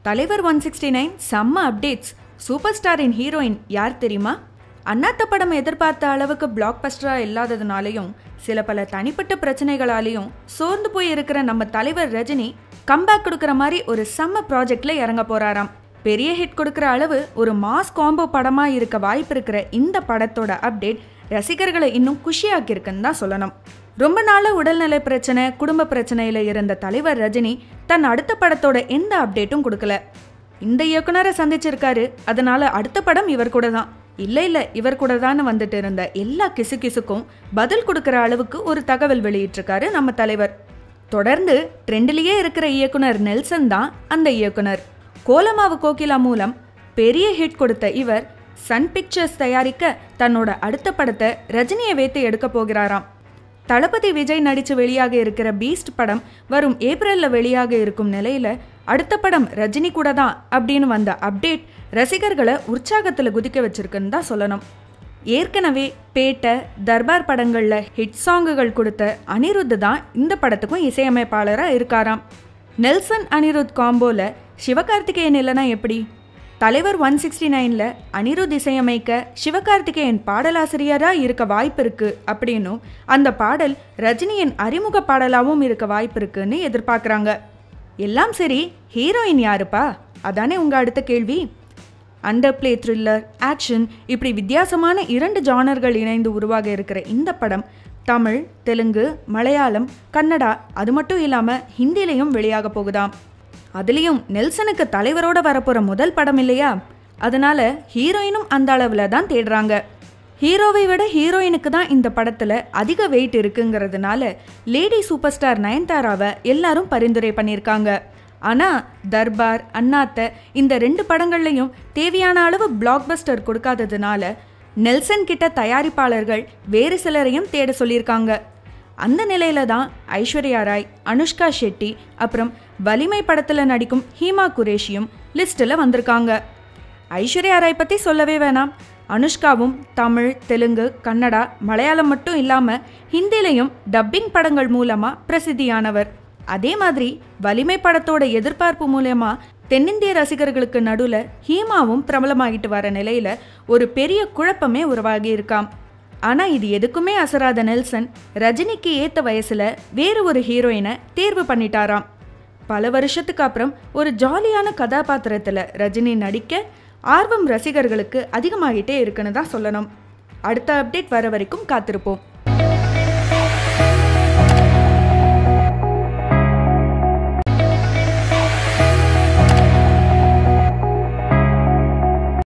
தலைவர் one sixty nine செம்ம updates super ஸ்டாரின் ஹீரோயின் யார் தெரியுமா அண்ணாத்த படம் எதிர்பார்த்த அளவுக்கு பிளாக் பஸ்டராக இல்லாததுனாலையும் சில பல தனிப்பட்ட பிரச்சனைகளாலையும் சோர்ந்து போய் இருக்கிற நம்ம தலைவர் ரஜினி கம்பேக் கொடுக்குற மாதிரி ஒரு செம்ம ப்ராஜெக்ட்ல இறங்க போறாராம் பெரிய ஹிட் கொடுக்குற அளவு ஒரு மாஸ் காம்போ படமா இருக்க வாய்ப்பு இருக்கிற இந்த படத்தோட அப்டேட் ரசிகர்களை இன்னும் குஷியாக்கியிருக்குன்னு தான் சொல்லணும் ரொம்ப நாள உடல்நல பிரச்சனை குடும்ப பிரச்சனையில இருந்த தலைவர் ரஜினி தன் அடுத்த படத்தோட எந்த அப்டேட்டும் கொடுக்கல இந்த இயக்குனரை சந்திச்சிருக்காரு அதனால அடுத்த படம் இவர் கூட தான் இல்ல இல்ல இவர் கூட தான் வந்துட்டு இருந்த எல்லா கிசு கிசுக்கும் பதில் கொடுக்கிற அளவுக்கு ஒரு தகவல் வெளியிட்டிருக்காரு நம்ம தலைவர் தொடர்ந்து ட்ரெண்ட்லயே இருக்கிற இயக்குனர் நெல்சன் தான் அந்த இயக்குனர் கோலமாவு கோகிலா மூலம் பெரிய ஹிட் கொடுத்த இவர் சன் பிக்சர்ஸ் தயாரிக்க தன்னோட அடுத்த படத்தை ரஜினியை வைத்து எடுக்க போகிறாராம் தளபதி விஜய் நடிச்சு வெளியாக இருக்கிற பீஸ்ட் படம் வரும் ஏப்ரல்ல வெளியாக இருக்கும் நிலையில அடுத்த படம் ரஜினி கூட தான் அப்படின்னு வந்த அப்டேட் ரசிகர்களை உற்சாகத்துல குதிக்க வச்சிருக்குன்னு தான் சொல்லணும் ஏற்கனவே பேட்டை தர்பார் படங்கள்ல ஹிட் சாங்குகள் கொடுத்த அனிருத் தான் இந்த படத்துக்கும் இசையமைப்பாளராக இருக்காராம் நெல்சன் அனிருத் காம்போல சிவகார்த்திகேயன் இல்லைனா எப்படி தலைவர் ஒன் சிக்ஸ்டி நைனில் அனிருத் இசையமைக்க சிவகார்த்திகேயன் பாடலாசிரியராக இருக்க வாய்ப்பு இருக்கு அப்படின்னும் அந்த பாடல் ரஜினியின் அறிமுக பாடலாகவும் இருக்க வாய்ப்பு இருக்குன்னு எதிர்பார்க்குறாங்க எல்லாம் சரி ஹீரோயின் யாருப்பா அதானே உங்கள் அடுத்த கேள்வி அண்டர் பிளே த்ரில்லர் ஆக்ஷன் இப்படி வித்தியாசமான இரண்டு ஜானர்கள் இணைந்து உருவாக இருக்கிற இந்த படம் தமிழ் தெலுங்கு மலையாளம் கன்னடா அது மட்டும் இல்லாமல் ஹிந்திலையும் வெளியாக போகுதாம் அதுலேயும் நெல்சனுக்கு தலைவரோட வரப்போகிற முதல் படம் இல்லையா அதனால ஹீரோயினும் அந்த அளவில் தான் தேடுறாங்க ஹீரோவை விட ஹீரோயினுக்கு தான் இந்த படத்தில் அதிக வெயிட் இருக்குங்கிறதுனால லேடி சூப்பர் ஸ்டார் நயன்தாராவை எல்லாரும் பரிந்துரை பண்ணியிருக்காங்க ஆனால் தர்பார் அண்ணாத்த இந்த ரெண்டு படங்கள்லையும் தேவையான அளவு பிளாக் பஸ்டர் கொடுக்காததுனால நெல்சன் கிட்ட தயாரிப்பாளர்கள் வேறு சிலரையும் தேட சொல்லியிருக்காங்க அந்த நிலையில தான் ஐஸ்வர்யா ராய் அனுஷ்கா ஷெட்டி அப்புறம் வலிமை படத்தில் நடிக்கும் ஹீமா குரேஷியும் லிஸ்ட்டில் வந்திருக்காங்க ஐஸ்வர்யா ராய் பற்றி சொல்லவே வேணாம் அனுஷ்காவும் தமிழ் தெலுங்கு கன்னடா மலையாளம் மட்டும் இல்லாமல் ஹிந்திலையும் டப்பிங் படங்கள் மூலமாக பிரசித்தியானவர் அதே மாதிரி வலிமை படத்தோட எதிர்பார்ப்பு மூலயமா தென்னிந்திய ரசிகர்களுக்கு நடுவில் ஹீமாவும் பிரபலமாகிட்டு வர நிலையில ஒரு பெரிய குழப்பமே உருவாகி இருக்காம் ஆனால் இது எதுக்குமே அசராத நெல்சன் ரஜினிக்கு ஏற்ற வயசில் வேறு ஒரு ஹீரோயினை தேர்வு பண்ணிட்டாராம் பல வருஷத்துக்கு அப்புறம் ஒரு ஜாலியான கதாபாத்திரத்தில் ரஜினி நடிக்க ஆர்வம் ரசிகர்களுக்கு அதிகமாகிட்டே இருக்குன்னு தான் சொல்லணும் அடுத்த அப்டேட் வர வரைக்கும் காத்திருப்போம்